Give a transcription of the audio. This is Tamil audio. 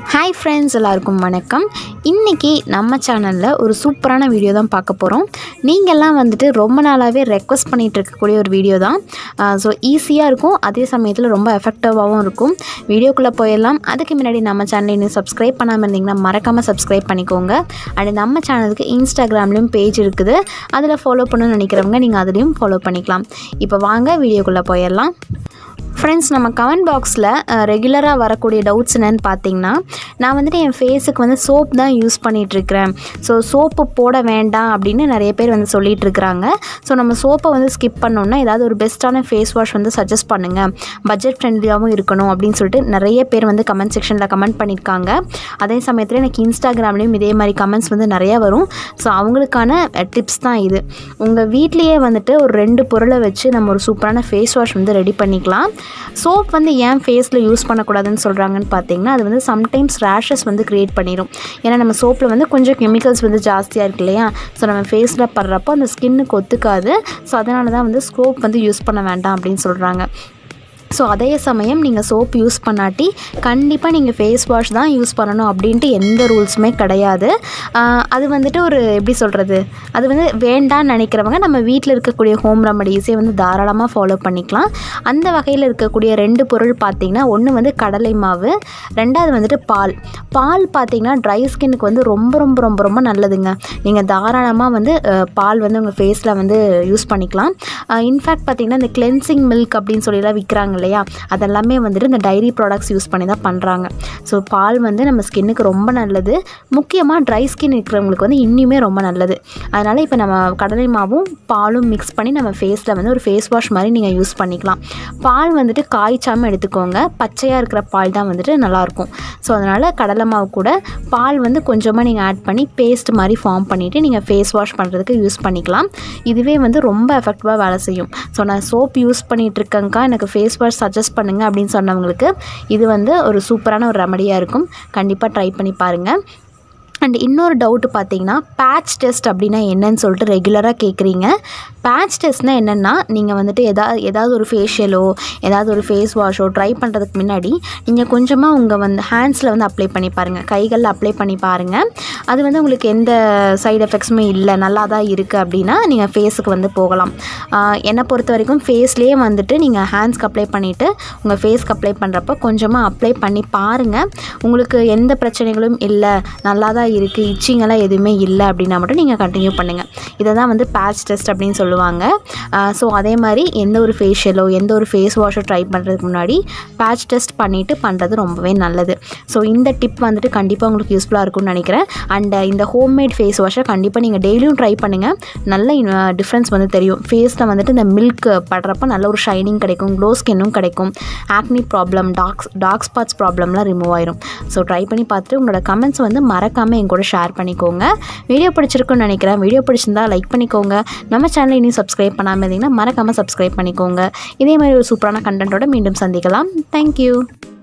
ஹாய் ஃப்ரெண்ட்ஸ் எல்லாருக்கும் வணக்கம் இன்றைக்கி நம்ம சேனலில் ஒரு சூப்பரான வீடியோ தான் பார்க்க போகிறோம் நீங்கள்லாம் வந்துட்டு ரொம்ப நாளாகவே ரெக்வஸ்ட் பண்ணிகிட்டு இருக்கக்கூடிய ஒரு வீடியோ தான் ஸோ ஈஸியாக இருக்கும் அதே சமயத்தில் ரொம்ப எஃபெக்டிவாகவும் இருக்கும் வீடியோக்குள்ளே போயிடலாம் அதுக்கு முன்னாடி நம்ம சேனலை இன்னும் சப்ஸ்கிரைப் பண்ணாமல் இருந்தீங்கன்னா மறக்காமல் சப்ஸ்கிரைப் பண்ணிக்கோங்க அண்ட் நம்ம சேனலுக்கு இன்ஸ்டாகிராம்லேயும் பேஜ் இருக்குது அதில் ஃபாலோ பண்ணணும்னு நினைக்கிறவங்க நீங்கள் அதுலேயும் ஃபாலோ பண்ணிக்கலாம் இப்போ வாங்க வீடியோக்குள்ளே போயிடலாம் ஃப்ரெண்ட்ஸ் நம்ம கமெண்ட் பாக்ஸில் ரெகுலராக வரக்கூடிய டவுட்ஸ் என்னென்னு பார்த்தீங்கன்னா நான் வந்துட்டு என் ஃபேஸுக்கு வந்து சோப் தான் யூஸ் பண்ணிகிட்ருக்கிறேன் ஸோ சோப்பு போட வேண்டாம் அப்படின்னு நிறைய பேர் வந்து சொல்லிகிட்டு இருக்கிறாங்க ஸோ நம்ம சோப்பை வந்து ஸ்கிப் பண்ணோன்னா ஏதாவது ஒரு பெஸ்ட்டான ஃபேஸ் வாஷ் வந்து சஜஸ்ட் பண்ணுங்கள் பட்ஜெட் ஃப்ரெண்ட்லியாகவும் இருக்கணும் அப்படின்னு சொல்லிட்டு நிறைய பேர் வந்து கமெண்ட் செக்ஷனில் கமெண்ட் பண்ணியிருக்காங்க அதே சமயத்தில் எனக்கு இன்ஸ்டாகிராம்லேயும் இதே மாதிரி கமெண்ட்ஸ் வந்து நிறையா வரும் ஸோ அவங்களுக்கான டிப்ஸ் தான் இது உங்கள் வீட்லேயே வந்துட்டு ஒரு ரெண்டு பொருளை வச்சு நம்ம ஒரு சூப்பரான ஃபேஸ் வாஷ் வந்து ரெடி பண்ணிக்கலாம் சோப் வந்து ஏன் ஃபேஸில் யூஸ் பண்ணக்கூடாதுன்னு சொல்கிறாங்கன்னு பார்த்தீங்கன்னா அது வந்து சம்டைம்ஸ் ரேஷஸ் வந்து க்ரியேட் பண்ணிடும் ஏன்னா நம்ம சோப்பில் வந்து கொஞ்சம் கெமிக்கல்ஸ் வந்து ஜாஸ்தியாக இருக்கு இல்லையா ஸோ நம்ம ஃபேஸில் படுறப்போ அந்த ஸ்கின்னுக்கு ஒத்துக்காது ஸோ அதனால தான் வந்து சோப் வந்து யூஸ் பண்ண வேண்டாம் அப்படின்னு சொல்கிறாங்க ஸோ அதே சமயம் நீங்கள் சோப் யூஸ் பண்ணாட்டி கண்டிப்பாக நீங்கள் ஃபேஸ் வாஷ் தான் யூஸ் பண்ணணும் அப்படின்ட்டு எந்த ரூல்ஸுமே கிடையாது ஆஹ் அது வந்துட்டு ஒரு எப்படி சொல்கிறது அது வந்து வேண்டான்னு நினைக்கிறவங்க நம்ம வீட்டில் இருக்கக்கூடிய ஹோம் ரெமடிஸே வந்து தாராளமாக ஃபாலோ பண்ணிக்கலாம் அந்த வகையில் இருக்கக்கூடிய ரெண்டு பொருள் பார்த்திங்கன்னா ஒன்று வந்து கடலை மாவு ரெண்டாவது வந்துட்டு பால் பால் பார்த்திங்கன்னா ட்ரை ஸ்கின்னுக்கு வந்து ரொம்ப ரொம்ப ரொம்ப ரொம்ப நல்லதுங்க நீங்கள் தாராளமாக வந்து அஹ், பால் வந்து உங்கள் ஃபேஸில் வந்து யூஸ் பண்ணிக்கலாம் இன்ஃபேக்ட் பார்த்திங்கன்னா இந்த கிளென்சிங் மில்க் அப்படின்னு சொல்லிலாம் விற்கிறாங்க இல்லையா அதெல்லாமே வந்துட்டு இந்த டைரி ப்ராடக்ட்ஸ் யூஸ் பண்ணி தான் பண்ணுறாங்க ஸோ பால் வந்து நம்ம ஸ்கின்னுக்கு ரொம்ப நல்லது முக்கியமாக ட்ரை ஸ்கின் இருக்கிறவங்களுக்கு வந்து இன்னுமே ரொம்ப நல்லது அதனால் இப்போ நம்ம கடலை மாவும் பாலும் மிக்ஸ் பண்ணி நம்ம ஃபேஸில் வந்து ஒரு ஃபேஸ் வாஷ் மாதிரி நீங்கள் யூஸ் பண்ணிக்கலாம் பால் வந்துட்டு காய்ச்சாமல் எடுத்துக்கோங்க பச்சையாக இருக்கிற பால் தான் வந்துட்டு நல்லாயிருக்கும் ஸோ அதனால் கடலை மாவு கூட பால் வந்து கொஞ்சமாக நீங்கள் ஆட் பண்ணி பேஸ்ட் மாதிரி ஃபார்ம் பண்ணிவிட்டு நீங்கள் ஃபேஸ் வாஷ் பண்ணுறதுக்கு யூஸ் பண்ணிக்கலாம் இதுவே வந்து ரொம்ப எஃபெக்டிவாக வேலை செய்யும் ஸோ நான் சோப் யூஸ் பண்ணிகிட்டு இருக்கேங்க்கா எனக்கு ஃபேஸ் வாஷ் சஜஸ்ட் பண்ணுங்கள் அப்படின்னு சொன்னவங்களுக்கு இது வந்து ஒரு சூப்பரான ஒரு ரெமடியாக இருக்கும் கண்டிப்பாக ட்ரை பண்ணி பாருங்கள் அண்ட் இன்னொரு டவுட்டு பார்த்தீங்கன்னா பேட்ச் டெஸ்ட் அப்படின்னா என்னன்னு சொல்லிட்டு ரெகுலராக கேட்குறீங்க பேட்ச் டெஸ்ட்னால் என்னென்னா நீங்கள் வந்துட்டு எதாவது ஏதாவது ஒரு ஃபேஷியலோ ஏதாவது ஒரு ஃபேஸ் வாஷோ ட்ரை பண்ணுறதுக்கு முன்னாடி நீங்கள் கொஞ்சமாக உங்கள் வந்து ஹேண்ட்ஸில் வந்து அப்ளை பண்ணி பாருங்கள் கைகளில் அப்ளை பண்ணி பாருங்கள் அது வந்து உங்களுக்கு எந்த சைடு எஃபெக்ட்ஸுமே இல்லை நல்லா தான் இருக்குது அப்படின்னா நீங்கள் ஃபேஸுக்கு வந்து போகலாம் ஆஹ் என்னை பொறுத்த வரைக்கும் ஃபேஸ்லேயே வந்துட்டு நீங்கள் ஹேண்ட்ஸ்க்கு அப்ளை பண்ணிவிட்டு உங்கள் ஃபேஸ்க்கு அப்ளை பண்ணுறப்ப கொஞ்சமாக அப்ளை பண்ணி பாருங்கள் உங்களுக்கு எந்த பிரச்சனைகளும் இல்லை நல்லா தான் இருக்குது இச்சிங்கெல்லாம் எதுவுமே இல்லை அப்படின்னா மட்டும் நீங்கள் கண்டினியூ பண்ணுங்கள் இதை தான் வந்து பேட்ச் டெஸ்ட் அப்படின்னு சொல்லுவாங்க ஸோ அதே மாதிரி எந்த ஒரு ஃபேஷியலோ எந்த ஒரு ஃபேஸ் வாஷோ ட்ரை பண்ணுறதுக்கு முன்னாடி பேட்ச் டெஸ்ட் பண்ணிவிட்டு பண்ணுறது ரொம்பவே நல்லது ஸோ இந்த டிப் வந்துட்டு கண்டிப்பாக உங்களுக்கு யூஸ்ஃபுல்லாக இருக்கும்னு நினைக்கிறேன் அண்ட் இந்த ஹோம்மேட் ஃபேஸ் வாஷை கண்டிப்பாக நீங்கள் டெய்லியும் ட்ரை பண்ணுங்கள் நல்ல டிஃப்ரென்ஸ் வந்து தெரியும் ஃபேஸில் வந்துட்டு இந்த மில்க் படுறப்ப நல்ல ஒரு ஷைனிங் கிடைக்கும் க்ளோ ஸ்கின்னும் கிடைக்கும் acne problem dark dark spots ப்ராப்ளம்லாம் ரிமூவ் ஆயிரும் ஸோ ட்ரை பண்ணி பார்த்துட்டு உங்களோட கமெண்ட்ஸ் வந்து மறக்காமல் என் கூட ஷேர் பண்ணிக்கோங்க வீடியோ பிடிச்சிருக்குன்னு நினைக்கிறேன் வீடியோ பிடிச்சிருந்தா லைக் பண்ணிக்கோங்க நம்ம சேனலை இன்னும் சப்ஸ்கிரைப் பண்ணாமல் இருந்தீங்கன்னா மறக்காமல் சப்ஸ்கிரைப் பண்ணிக்கோங்க இதே மாதிரி ஒரு சூப்பரான கண்டென்ட்டோட மீண்டும் சந்திக்கலாம் தேங்க்யூ